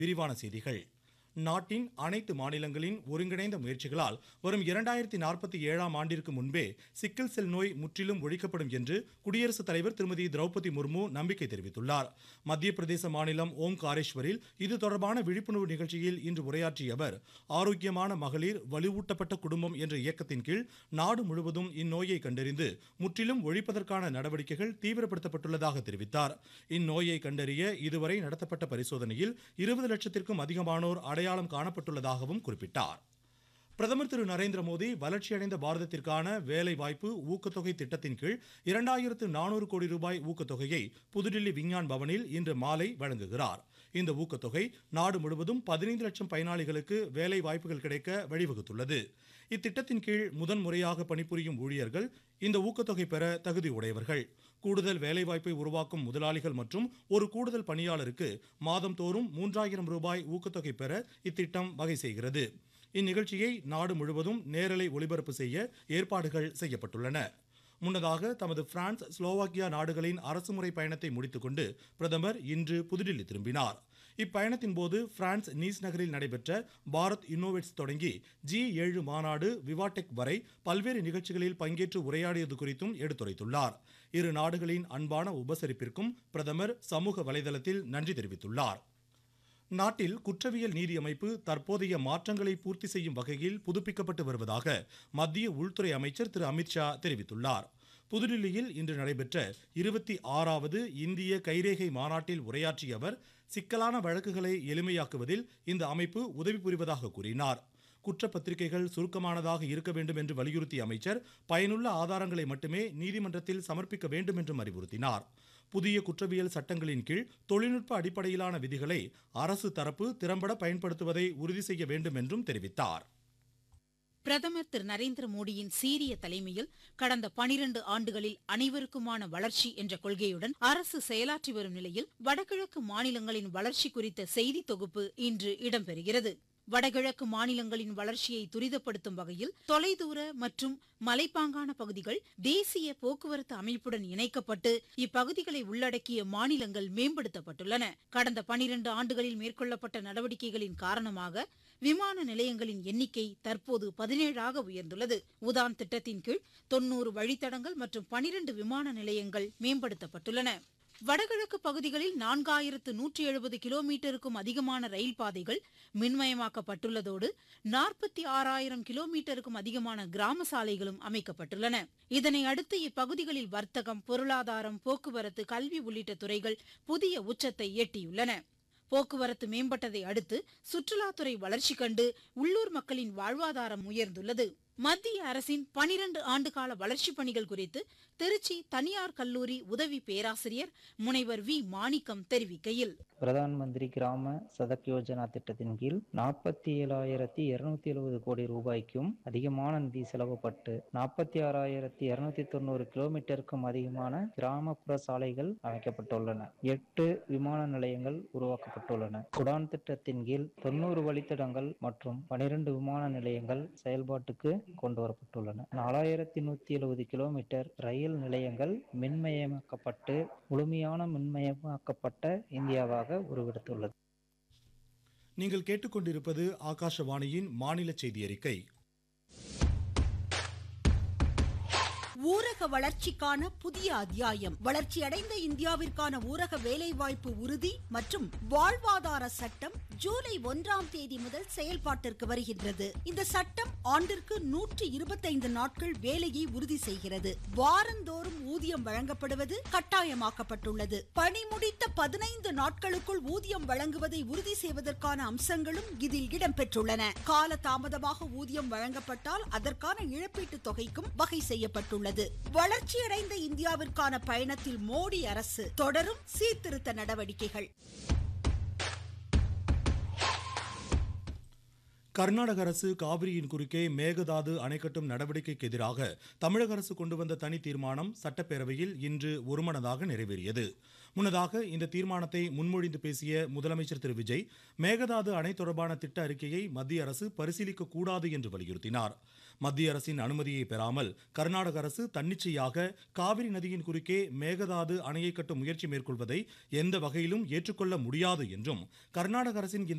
விரிவான செய்திகள் நாட்டின் அனைத்து மாநிலங்களின் ஒருங்கிணைந்த முயற்சிகளால் வரும் இரண்டாயிரத்தி நாற்பத்தி ஏழாம் ஆண்டிற்கு முன்பே சிக்கல் செல் நோய் முற்றிலும் ஒழிக்கப்படும் என்று குடியரசுத் தலைவர் திருமதி திரௌபதி முர்மு நம்பிக்கை தெரிவித்துள்ளார் மத்திய பிரதேச மாநிலம் ஓம்காரேஸ்வரில் இது தொடர்பான விழிப்புணர்வு நிகழ்ச்சியில் இன்று உரையாற்றிய அவர் ஆரோக்கியமான மகளிர் வலுவூட்டப்பட்ட குடும்பம் என்ற இயக்கத்தின் கீழ் நாடு முழுவதும் இந்நோயை கண்டறிந்து முற்றிலும் ஒழிப்பதற்கான நடவடிக்கைகள் தீவிரப்படுத்தப்பட்டுள்ளதாக தெரிவித்தார் இந்நோயை கண்டறிய இதுவரை நடத்தப்பட்ட பரிசோதனையில் இருபது லட்சத்திற்கும் அதிகமானோர் அடையாளம் காணப்பட்டுள்ளதாகவும் குறிப்பிட்டார் பிரதமர் திரு நரேந்திர மோடி வளர்ச்சியடைந்த பாரதத்திற்கான வேலை வாய்ப்பு ஊக்கத்தொகை திட்டத்தின் கீழ் இரண்டாயிரத்து நானூறு கோடி ரூபாய் ஊக்கத்தொகையை புதுடில்லி விஞ்ஞான் பவனில் இன்று மாலை வழங்குகிறார் இந்த ஊக்கத்தொகை நாடு முழுவதும் பதினைந்து லட்சம் பயனாளிகளுக்கு வேலை வாய்ப்புகள் கிடைக்க வழிவகுத்துள்ளது இத்திட்டத்தின் கீழ் முதன் முறையாக பணிபுரியும் ஊழியர்கள் இந்த ஊக்கத்தொகை பெற தகுதி உடையவர்கள் கூடுதல் வேலைவாய்ப்பை உருவாக்கும் முதலாளிகள் மற்றும் ஒரு கூடுதல் பணியாளருக்கு மாதந்தோறும் மூன்றாயிரம் ரூபாய் ஊக்கத்தொகை பெற இத்திட்டம் வகை செய்கிறது இந்நிகழ்ச்சியை நாடு முழுவதும் நேரலை ஒளிபரப்பு செய்ய ஏற்பாடுகள் செய்யப்பட்டுள்ளன முன்னதாக தமது பிரான்ஸ் ஸ்லோவாக்கியா நாடுகளின் அரசுமுறை பயணத்தை முடித்துக்கொண்டு பிரதமர் இன்று புதுடில்லி திரும்பினார் இப்பயணத்தின் போது பிரான்ஸ் நீஸ் நகரில் நடைபெற்ற பாரத் இன்னோவேட்ஸ் தொடங்கி ஜி ஏழு மாநாடு விவாடெக் வரை பல்வேறு நிகழ்ச்சிகளில் பங்கேற்று உரையாடியது குறித்தும் எடுத்துரைத்துள்ளார் இரு நாடுகளின் அன்பான உபசரிப்பிற்கும் பிரதமர் சமூக வலைதளத்தில் நன்றி தெரிவித்துள்ளார் நாட்டில் குற்றவியல் நீதி அமைப்பு தற்போதைய மாற்றங்களை பூர்த்தி செய்யும் வகையில் புதுப்பிக்கப்பட்டு வருவதாக மத்திய உள்துறை அமைச்சர் திரு அமித்ஷா தெரிவித்துள்ளார் புதுடில்லியில் இன்று நடைபெற்ற இருபத்தி ஆறாவது இந்திய கைரேகை மாநாட்டில் உரையாற்றிய அவர் சிக்கலான வழக்குகளை எளிமையாக்குவதில் இந்த அமைப்பு உதவி புரிவதாக கூறினார் குற்றப்பத்திரிகைகள் சுருக்கமானதாக இருக்க வேண்டும் என்று வலியுறுத்திய அமைச்சர் பயனுள்ள ஆதாரங்களை மட்டுமே நீதிமன்றத்தில் சமர்ப்பிக்க வேண்டும் என்றும் அறிவுறுத்தினார் புதிய குற்றவியல் சட்டங்களின் கீழ் தொழில்நுட்ப அடிப்படையிலான விதிகளை அரசு தரப்பு திறம்பட பயன்படுத்துவதை உறுதி செய்ய வேண்டும் என்றும் தெரிவித்தார் பிரதமர் திரு நரேந்திர மோடியின் சீரிய தலைமையில் கடந்த பனிரண்டு ஆண்டுகளில் அனைவருக்குமான வளர்ச்சி என்ற கொள்கையுடன் அரசு செயலாற்றி வரும் நிலையில் வடகிழக்கு மாநிலங்களின் வளர்ச்சி குறித்த செய்தி தொகுப்பு இன்று இடம்பெறுகிறது வடகிழக்கு மாநிலங்களின் வளர்ச்சியை துரிதப்படுத்தும் வகையில் தொலைதூர மற்றும் மலைப்பாங்கான பகுதிகள் தேசிய போக்குவரத்து அமைப்புடன் இணைக்கப்பட்டு இப்பகுதிகளை உள்ளடக்கிய மாநிலங்கள் மேம்படுத்தப்பட்டுள்ளன கடந்த பனிரண்டு ஆண்டுகளில் மேற்கொள்ளப்பட்ட நடவடிக்கைகளின் காரணமாக விமான நிலையங்களின் எண்ணிக்கை தற்போது பதினேழாக உயர்ந்துள்ளது உதான் திட்டத்தின் கீழ் தொன்னூறு வழித்தடங்கள் மற்றும் பனிரண்டு விமான நிலையங்கள் மேம்படுத்தப்பட்டுள்ளன வடகிழக்கு பகுதிகளில் நான்காயிரத்து நூற்றி எழுபது கிலோமீட்டருக்கும் அதிகமான ரயில் பாதைகள் மின்மயமாக்கப்பட்டுள்ளதோடு நாற்பத்தி ஆறாயிரம் கிலோமீட்டருக்கும் அதிகமான கிராம சாலைகளும் அமைக்கப்பட்டுள்ளன இதனை அடுத்து இப்பகுதிகளில் வர்த்தகம் பொருளாதாரம் போக்குவரத்து கல்வி உள்ளிட்ட துறைகள் புதிய உச்சத்தை எட்டியுள்ளன போக்குவரத்து மேம்பட்டதை அடுத்து சுற்றுலாத்துறை வளர்ச்சி கண்டு உள்ளூர் மக்களின் வாழ்வாதாரம் உயர்ந்துள்ளது மத்திய அரசின் பனிரண்டு ஆண்டுகால வளர்ச்சிப் பணிகள் குறித்து திருச்சி தனியார் கல்லூரி உதவி பேராசிரியர் முனைவர் வி மாணிக்கம் தெரிவிக்கையில் பிரதான் மந்திரி கிராம சதக் யோஜனா திட்டத்தின் கீழ் நாற்பத்தி ஏழாயிரத்தி இருநூத்தி எழுபது கோடி ரூபாய்க்கும் அதிகமான நிதி செலவுப்பட்டு நாற்பத்தி ஆறாயிரத்தி இருநூத்தி தொண்ணூறு கிலோமீட்டருக்கும் அதிகமான கிராமப்புற சாலைகள் அமைக்கப்பட்டுள்ளன எட்டு விமான நிலையங்கள் உருவாக்கப்பட்டுள்ளன உடான் திட்டத்தின் கீழ் தொண்ணூறு வழித்தடங்கள் மற்றும் பனிரெண்டு விமான நிலையங்கள் செயல்பாட்டுக்கு கொண்டு வரப்பட்டுள்ளன நாலாயிரத்தி நூத்தி எழுபது கிலோமீட்டர் ரயில் நிலையங்கள் மின்மயமாக்கப்பட்டு முழுமையான மின்மயமாக்கப்பட்ட இந்தியாவாக உருவெடுத்துள்ளது நீங்கள் கேட்டுக்கொண்டிருப்பது ஆகாஷவாணியின் மாநில செய்தி அறிக்கை ஊரக வளர்ச்சிக்கான புதிய அத்தியாயம் வளர்ச்சியடைந்த இந்தியாவிற்கான ஊரக வேலைவாய்ப்பு உறுதி மற்றும் வாழ்வாதார சட்டம் ஜூலை ஒன்றாம் தேதி முதல் செயல்பாட்டிற்கு வருகின்றது இந்த சட்டம் ஆண்டிற்கு நூற்றி இருபத்தைந்து நாட்கள் வேலையை உறுதி செய்கிறது வாரந்தோறும் ஊதியம் வழங்கப்படுவது கட்டாயமாக்கப்பட்டுள்ளது பணி முடித்த பதினைந்து நாட்களுக்குள் ஊதியம் வழங்குவதை உறுதி செய்வதற்கான அம்சங்களும் இதில் இடம்பெற்றுள்ளன கால தாமதமாக ஊதியம் வழங்கப்பட்டால் அதற்கான இழப்பீட்டுத் தொகைக்கும் வகை செய்யப்பட்டுள்ளது வளர்ச்சியடைந்த இந்தியாவிற்கான பயணத்தில் மோடி அரசு தொடரும் சீர்திருத்த நடவடிக்கைகள் கர்நாடக அரசு காவிரியின் குறுக்கே மேகதாது அணை கட்டும் நடவடிக்கைக்கு எதிராக தமிழக அரசு கொண்டு வந்த தனி தீர்மானம் சட்டப்பேரவையில் இன்று ஒருமனதாக நிறைவேறியது முன்னதாக இந்த தீர்மானத்தை முன்மொழிந்து பேசிய முதலமைச்சர் திரு விஜய் மேகதாது அணை தொடர்பான திட்ட அறிக்கையை மத்திய அரசு பரிசீலிக்க கூடாது என்று வலியுறுத்தினார் மத்திய அரசின் அனுமதியை பெறாமல் கர்நாடக அரசு தன்னிச்சையாக காவிரி நதியின் குறுக்கே மேகதாது அணையை கட்டும் முயற்சி மேற்கொள்வதை எந்த வகையிலும் ஏற்றுக்கொள்ள முடியாது என்றும் கர்நாடக அரசின் இந்த